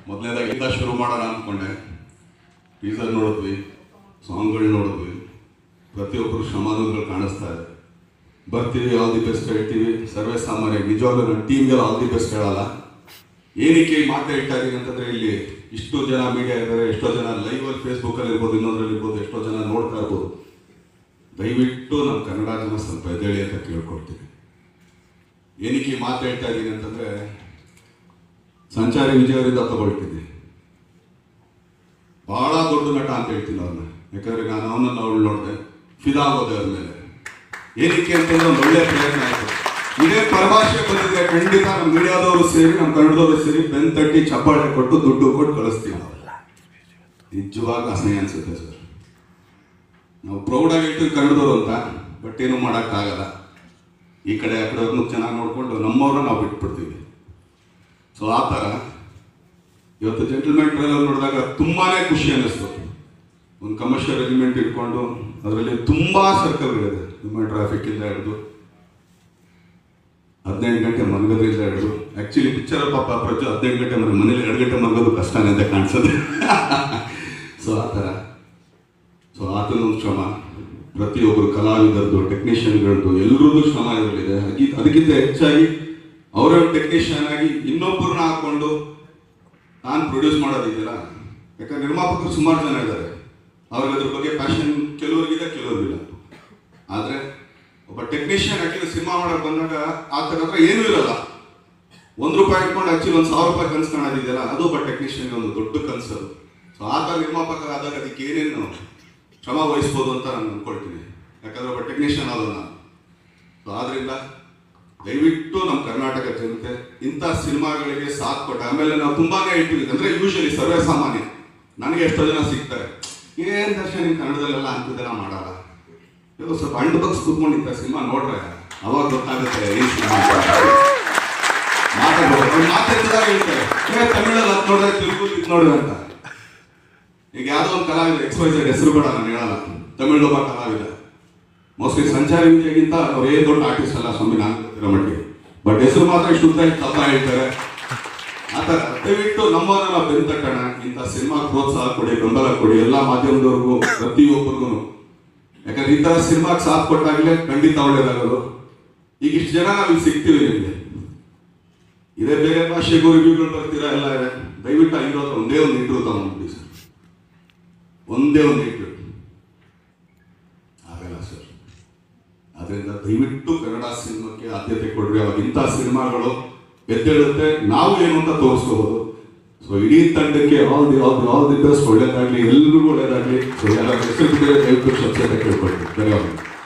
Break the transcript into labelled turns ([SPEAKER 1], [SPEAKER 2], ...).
[SPEAKER 1] ಮೊದಲನೇದಾಗಿ ಇಂದ ಶುರು ಮಾಡೋಣ ಅಂದ್ಕೊಂಡೆ ಟೀಸರ್ ನೋಡಿದ್ವಿ ಸಾಂಗ್ಗಳು ನೋಡಿದ್ವಿ ಪ್ರತಿಯೊಬ್ಬರು ಶ್ರಮಾನುಗಳು ಕಾಣಿಸ್ತಾ ಇದೆ ಬರ್ತೀವಿ ಆಲ್ ದಿ ಬೆಸ್ಟ್ ಹೇಳ್ತೀವಿ ಸರ್ವೇ ಸಾಮಾನ್ಯ ನಿಜವಾಗ್ಲೂ ನನ್ನ ಟೀಮ್ಗೆಲ್ಲ ಆಲ್ ದಿ ಬೆಸ್ಟ್ ಹೇಳಲ್ಲ ಏನಕ್ಕೆ ಈ ಮಾತು ಹೇಳ್ತಾ ಇದೀನಿ ಅಂತಂದ್ರೆ ಇಲ್ಲಿ ಇಷ್ಟು ಜನ ಮೀಡಿಯಾ ಇದ್ದಾರೆ ಎಷ್ಟೋ ಜನ ಲೈವ್ ಅಲ್ಲಿ ಫೇಸ್ಬುಕ್ ಅಲ್ಲಿ ಇರ್ಬೋದು ಇನ್ನೊಂದ್ರಲ್ಲಿ ಇರ್ಬೋದು ಎಷ್ಟೋ ಜನ ನೋಡ್ತಾ ಇರ್ಬೋದು ದಯವಿಟ್ಟು ನಮ್ಮ ಕನ್ನಡ ಜನ ಸ್ವಲ್ಪ ಎದ್ದೇಳಿ ಅಂತ ಕೇಳ್ಕೊಡ್ತೀನಿ ಏನಕ್ಕೆ ಈ ಮಾತು ಹೇಳ್ತಾ ಇದ್ದೀನಿ ಅಂತಂದ್ರೆ ಸಂಚಾರಿ ವಿಜಯ್ ಅವರಿಂದ ತಗೊಳ್ತೀನಿ ಬಹಳ ದೊಡ್ಡ ನಟ ಅಂತ ಹೇಳ್ತೀನಿ ಅವ್ರನ್ನ ಯಾಕಂದ್ರೆ ನಾನು ಅವನನ್ನ ಅವಳು ನೋಡಿದೆ ಫಿದಾ ಆಗೋದೆ ಅವ್ರ ಮೇಲೆ ಏನಕ್ಕೆ ಅಂತಂದ್ರೆ ಒಂದು ಒಳ್ಳೆ ಪ್ರಯತ್ನ ಆಯ್ತು ಇದೇ ಪರಭಾಷೆ ಬಂದಿದ್ರೆ ಖಂಡಿತ ನಮ್ಮ ಮೀಡಿಯಾದವರು ಸೇರಿ ನಮ್ಮ ಕನ್ನಡದವರು ಸೇರಿ ಬೆನ್ ತಟ್ಟಿ ಚಪ್ಪಾಳೆ ಕೊಟ್ಟು ದುಡ್ಡು ಕೊಟ್ಟು ಕಳಿಸ್ತೀವಿ ನಾವು ನಿಜವಾಗ ಅಸಹ್ಯ ಅನ್ಸುತ್ತೆ ಸರ್ ನಾವು ಪ್ರೌಡಾಗಿ ಹೇಳ್ತೀವಿ ಕನ್ನಡದವರು ಅಂತ ಬಟ್ ಏನು ಮಾಡೋಕ್ಕಾಗಲ್ಲ ಈ ಕಡೆ ಆ ಕಡೆ ಅವ್ರನ್ನ ಚೆನ್ನಾಗಿ ನೋಡ್ಕೊಂಡು ನಮ್ಮವ್ರನ್ನ ನಾವು ಬಿಟ್ಬಿಡ್ತೀವಿ ಸೊ ಆ ಥರ ಇವತ್ತು ಜೆಂಟಲ್ಮೆನ್ ಟ್ರೈಲರ್ ನೋಡಿದಾಗ ತುಂಬಾನೇ ಖುಷಿ ಅನ್ನಿಸ್ತು ಒಂದು ಕಮರ್ಷಿಯಲ್ ಎಲಿಮೆಂಟ್ ಇಟ್ಕೊಂಡು ಅದರಲ್ಲಿ ತುಂಬಾ ಸರ್ಕಲ್ಗಳಿದೆ ಹ್ಯೂಮನ್ ಟ್ರಾಫಿಕ್ ಇಂದ ಹಿಡಿದು ಹದಿನೆಂಟು ಗಂಟೆ ಮಲಗೋದ್ರಿಂದ ಹಿಡಿದು ಆಕ್ಚುಲಿ ಪಿಕ್ಚರ್ ಪಾಪ ಪ್ರತಿ ಹದಿನೆಂಟು ಗಂಟೆ ಮನೆ ಮನೇಲಿ ಎರಡು ಗಂಟೆ ಮಲಗೋದು ಕಷ್ಟನೇ ಅಂತ ಕಾಣಿಸೋದು ಸೊ ಆ ಥರ ಸೊ ಆತನೊಂದು ಶ್ರಮ ಪ್ರತಿಯೊಬ್ಬರು ಕಲಾವಿದರದು ಟೆಕ್ನಿಷಿಯನ್ಗಳದ್ದು ಎಲ್ಲರದ್ದು ಶ್ರಮ ಇದರಲ್ಲಿದೆ ಹಾಗೆ- ಅದಕ್ಕಿಂತ ಹೆಚ್ಚಾಗಿ ಅವರೇ ಟೆಕ್ನಿಷಿಯನ್ ಆಗಿ ಇನ್ನೊಬ್ಬರನ್ನ ಹಾಕೊಂಡು ನಾನು ಪ್ರೊಡ್ಯೂಸ್ ಮಾಡೋದಿದೆಯಲ್ಲ ಯಾಕಂದ್ರೆ ನಿರ್ಮಾಪಕರು ಸುಮಾರು ಜನ ಇದ್ದಾರೆ ಅವ್ರಿಗೆ ಅದ್ರ ಬಗ್ಗೆ ಪ್ಯಾಷನ್ ಕೆಲವರಿಗಿದೆ ಕೆಲವರಿಗಿಲ್ಲ ಆದ್ರೆ ಒಬ್ಬ ಟೆಕ್ನಿಷಿಯನ್ ಆಕ್ಚುಲಿ ಸಿನಿಮಾ ಮಾಡಕ್ ಬಂದಾಗ ಆತನ ಹತ್ರ ಏನೂ ಇರಲ್ಲ ಒಂದ್ ರೂಪಾಯಿ ಇಟ್ಕೊಂಡು ಆಕ್ಚುಲಿ ಒಂದ್ ಸಾವಿರ ರೂಪಾಯಿ ಕನ್ಸು ಕಾಣೋದಿದೆಯಲ್ಲ ಅದು ಒಬ್ಬ ಟೆಕ್ನಿಷಿಯನ್ ಒಂದು ದೊಡ್ಡ ಕನಸು ಅದು ಸೊ ಆತ ನಿರ್ಮಾಪಕ ಆದಾಗ ಅದಕ್ಕೆ ಏನೇನು ಶ್ರಮ ವಹಿಸ್ಬೋದು ಅಂತ ನಾನು ಅನ್ಕೊಳ್ತೀನಿ ಯಾಕಂದ್ರೆ ಒಬ್ಬ ಟೆಕ್ನಿಷಿಯನ್ ಆದ ನಾನು ಸೊ ಆದ್ರಿಂದ ದಯವಿಟ್ಟು ನಮ್ಮ ಕರ್ನಾಟಕ ಜನತೆ ಇಂಥ ಸಿನಿಮಾಗಳಿಗೆ ಸಾಥ್ ಕೊಟ್ಟ ಆಮೇಲೆ ನಾವು ತುಂಬಾನೇ ಹೇಳ್ತೀವಿ ಅಂದ್ರೆ ಯೂಶಲಿ ಸರ್ವೇ ಸಾಮಾನ್ಯ ನನಗೆ ಎಷ್ಟೋ ಜನ ಸಿಗ್ತಾರೆ ಏನ್ ದರ್ಶನ ನಿಮ್ ಕನ್ನಡದಲ್ಲೆಲ್ಲ ಅಂತಿದ್ದೆಲ್ಲ ಮಾಡಲ್ಲ ಇವಾಗ ಸ್ವಲ್ಪ ಅಂಡ್ ಬಗ್ಸ್ ಕೂತ್ಕೊಂಡಿದ್ದ ಸಿನಿಮಾ ನೋಡ್ರೆ ಅವಾಗ ಗೊತ್ತಾಗುತ್ತೆ ಏನ್ ಸಿನಿಮಾ ಮಾತಾಡ್ಬೋದು ಮಾತಾಡ್ತಿದಾಗ ಹೇಳ್ತಾರೆ ಏ ತಮಿಳಲ್ಲಿ ಹತ್ತು ನೋಡಿದ್ರೆ ತೆಲುಗು ಇದು ನೋಡಿದ್ರೆ ಅಂತ ಈಗ ಯಾವ್ದೋ ಒಂದು ಕಲಾವಿದ ಎಕ್ಸ್ ವೈ ಝೆಡ್ ಹೆಸರು ಕೂಡ ನಾನು ಹೇಳಲ್ಲ ತಮಿಳ್ ಒಬ್ಬ ಕಲಾವಿದ ಮೋಸ್ಟ್ಲಿ ಸಂಚಾರಿ ವಿಜಯಗಿಂತ ಅವ್ರು ಏನ್ ದೊಡ್ಡ ಆರ್ಟಿಸ್ಟ್ ಅಲ್ಲ ಸ್ವಾಮಿ ನಾನು ಗೊತ್ತಿರೋ ಮಟ್ಟಿಗೆ ಬಟ್ ಹೆಸರು ಮಾತ್ರ ಶುದ್ಧ ತಪ್ಪ ಹೇಳ್ತಾರೆ ಆತರ ದಯವಿಟ್ಟು ನಮ್ಮನ್ನ ನಾವು ಬೆಂತಟ್ಟಣ ಇಂಥ ಸಿನಿಮಾ ಪ್ರೋತ್ಸಾಹ ಕೊಡಿ ಬೆಂಬಲ ಕೊಡಿ ಎಲ್ಲಾ ಮಾಧ್ಯಮದವ್ರಿಗೂ ಪ್ರತಿಯೊಬ್ಬರಿಗೂ ಯಾಕಂದ್ರೆ ಈ ತರ ಸಿನಿಮಾಗೆ ಸಾಥ್ ಕೊಟ್ಟಾಗ್ಲೇ ಖಂಡಿತ ಒಳ್ಳೇದಾಗೋದು ಈಗ ಇಷ್ಟು ಜನ ನಾವು ಇಲ್ಲಿ ಸಿಗ್ತೀವಿ ನಿಮ್ಗೆ ಇದೇ ಬೇರೆ ಭಾಷೆಗೂ ರಿವ್ಯೂಗಳು ಬರ್ತೀರಾ ಎಲ್ಲ ಇದೆ ದಯವಿಟ್ಟು ಆಗಿರೋ ಒಂದೇ ಒಂದು ಇಂಟರ್ವ್ಯೂ ತಗೊಂಡ್ಬಿಡಿ ಸರ್ ಒಂದೇ ಒಂದು ಇಂಟರ್ವ್ಯೂ ಆಗಲ್ಲ ಸರ್ ಅದರಿಂದ ದಯವಿಟ್ಟು ಕನ್ನಡ ಸಿನಿಮಾಕ್ಕೆ ಆದ್ಯತೆ ಕೊಡ್ರಿ ಅವಾಗ ಇಂಥ ಸಿನಿಮಾಗಳು ಎದ್ದೇಳುತ್ತೆ ನಾವು ಏನು ಅಂತ ತೋರಿಸ್ಕೋಬಹುದು ಸೊ ಇಡೀ ತಂಡಕ್ಕೆ all the all the all the best ಒಳ್ಳೇದಾಗ್ಲಿ ಎಲ್ರಿಗೂ ಒಳ್ಳೇದಾಗ್ಲಿ ಸೊ ಎಲ್ಲ ಹೆಸರು ದಯವಿಟ್ಟು ಸ್ವಚ್ಛತೆ ಕೇಳ್ಕೊಳ್ತೀವಿ ಧನ್ಯವಾದ